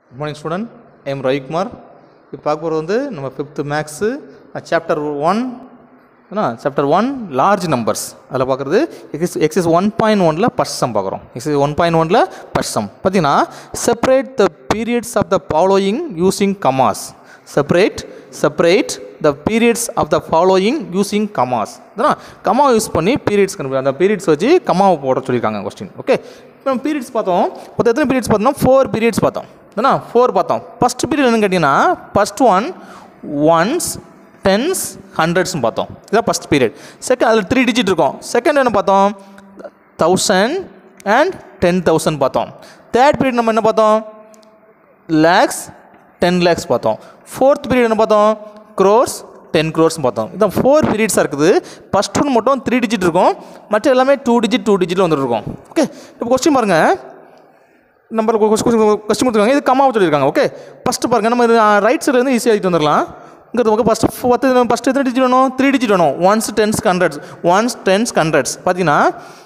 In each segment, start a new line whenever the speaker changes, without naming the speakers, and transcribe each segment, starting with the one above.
good morning student M Ravikumar இப்போ பார்க்க போகிறது வந்து நம்ம ஃபிஃப்த்து மேக்ஸு சாப்டர் ஒன் என்ன சாப்டர் ஒன் லார்ஜ் நம்பர்ஸ் அதில் பார்க்குறது எக்ஸஸ் எக்ஸஸ் ஒன் பாயிண்ட் ஒனில் ஃபஸ்ட் சம் பார்க்குறோம் எக்ஸஸ் ஒன் பாயிண்ட் ஒனில் ஃபஸ்ட் சம் பார்த்தீங்கன்னா separate the periods of the following using commas separate separate the periods of the following using commas அதான் comma use பண்ணி periods கண்டுபிடி அந்த periods வச்சு கமாவை போட சொல்லியிருக்காங்க கொஸ்டின் ஓகே இப்போ நம்ம பீரியட்ஸ் பார்த்தோம் மொத்தம் எத்தனை பீரியட்ஸ் பார்த்தோம்னா ஃபோர் பீரியட்ஸ் பார்த்தோம் ஏன்னா ஃபோர் பார்த்தோம் ஃபஸ்ட் பீரியட் என்னன்னு கேட்டிங்கன்னா ஃபஸ்ட் ஒன் ஒன்ஸ் டென்ஸ் ஹண்ட்ரட்ஸ்னு பார்த்தோம் இதுதான் ஃபஸ்ட் பீரியட் செகண்ட் அதில் த்ரீ டிஜிட் இருக்கும் செகண்ட் என்ன பார்த்தோம் தௌசண்ட் அண்ட் டென் தௌசண்ட் பார்த்தோம் தேர்ட் பீரியட் நம்ம என்ன பார்த்தோம் லேக்ஸ் டென் லேக்ஸ் பார்த்தோம் ஃபோர்த் பீரியட் என்ன பார்த்தோம் க்ரோர்ஸ் டென் க்ரோர்ஸ் பார்த்தோம் இதான் ஃபோர் பீரியட்ஸாக இருக்குது ஃபஸ்ட் ஒன் மட்டும் த்ரீ டிஜிட் இருக்கும் மற்ற எல்லாமே டூ டிஜிட் டூ டிஜிட்டில் வந்துட்டு இருக்கும் ஓகே இப்போ கொஸ்டின் பாருங்கள் நம்பர் கொஸ்டின் கொடுத்துருக்காங்க இது கம்மாவை சொல்லியிருக்காங்க ஓகே ஃபஸ்ட்டு பாருங்கள் நம்ம ரைட் சைடில் இருந்து ஈஸியாக எழுதிட்டு வந்துடலாம் இங்கிறது பக்கம் ஃபஸ்ட்டு பத்து ஃபஸ்ட்டு எத்தனை டிஜிட் வேணும் த்ரீ டிஜிட் வேணும் ones tens hundreds ones tens hundreds பார்த்தீங்கன்னா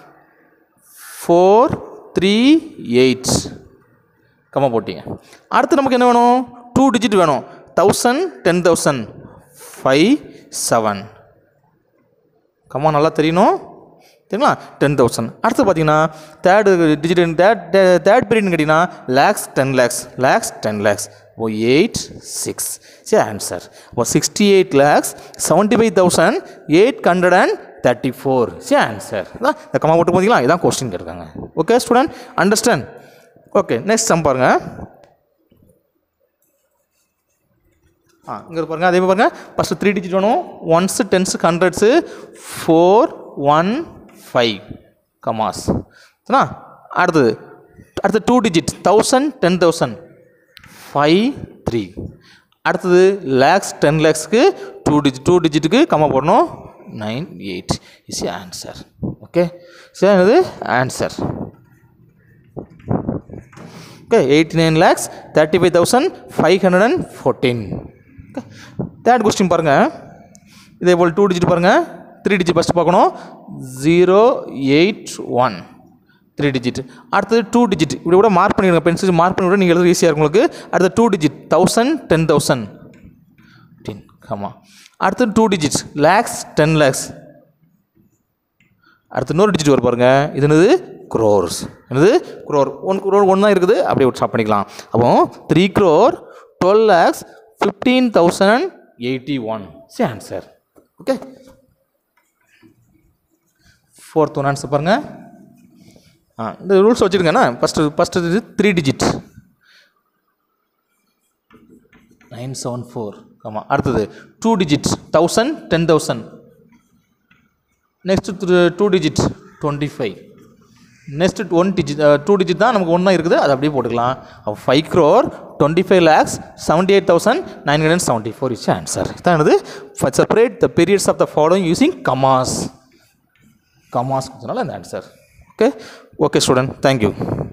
ஃபோர் த்ரீ எயிட் கம்மா போட்டீங்க அடுத்து நமக்கு என்ன வேணும் டூ டிஜிட் வேணும் thousand ten thousand five seven comma நல்லா தெரியணும் சரிங்களா டென் தௌசண்ட் அடுத்து பார்த்தீங்கன்னா தேர்டு டிஜிட் தேர்ட் தேர்ட் பீரியட்னு கேட்டிங்கன்னா lakhs ten lakhs lakhs ten lakhs oh eight six சரி ஆன்சர் அப்போ sixty eight lakhs seventy five thousand eight hundred and thirty four சரி ஆன்சர் இதான் இந்த கம்மா போட்டு பார்த்தீங்களா இதான் கொஸ்டின் கேட்குறாங்க okay student understand okay next sum பாருங்கள் ஆ இங்கே பாருங்கள் அதே மாதிரி பாருங்கள் ஃபஸ்ட்டு த்ரீ டிஜிட் வேணும் ones tens hundreds four one five commas சரிண்ணா அடுத்தது அடுத்து two digit thousand ten thousand five three அடுத்தது லேக்ஸ் டென் லேக்ஸ்க்கு டூ டிஜிட் டூ டிஜிட்டுக்கு கம்மா போடணும் nine eight is answer okay சரி என்னது answer okay eighty nine lakhs thirty five thousand five hundred and fourteen okay third question பாருங்கள் இதே போல் two digit பாருங்கள் த்ரீ டிஜிட் ஃபஸ்ட்டு பார்க்கணும் zero eight one three digit அடுத்தது டூ டிஜிட் இப்படி கூட மார்க் பண்ணிடுங்க பென்சில் மார்க் பண்ணி விட நீங்கள் எழுத ஈஸியாக இருக்கும் உங்களுக்கு அடுத்து two digit thousand ten thousand ten ஆமாம் அடுத்து two digit lakhs ten lakhs அடுத்து இன்னொரு டிஜிட் வரும் பாருங்க இது என்னது க்ரோர்ஸ் என்னது க்ரோர் ஒன் க்ரோர் ஒன் தான் இருக்குது அப்படியே ஸ்டாப் பண்ணிக்கலாம் அப்போ three crore twelve lakhs fifteen thousand eighty one C answer okay fourth one answer பாருங்கள் ஆ இந்த ரூல்ஸ் வச்சுருங்கண்ணா ஃபஸ்ட்டு ஃபஸ்ட்டு இது three digit nine seven four ஆமாம் அடுத்தது two digit thousand ten thousand next two digit twenty five next one digit two digit தான் நமக்கு ஒன்றா இருக்குது அது அப்படியே போட்டுக்கலாம் அப்போ five crore twenty five lakhs seventy eight thousand nine hundred seventy four is answer இதான் என்னது separate the periods of the following using commas commas கொடுத்தனால இந்த answer okay okay student thank you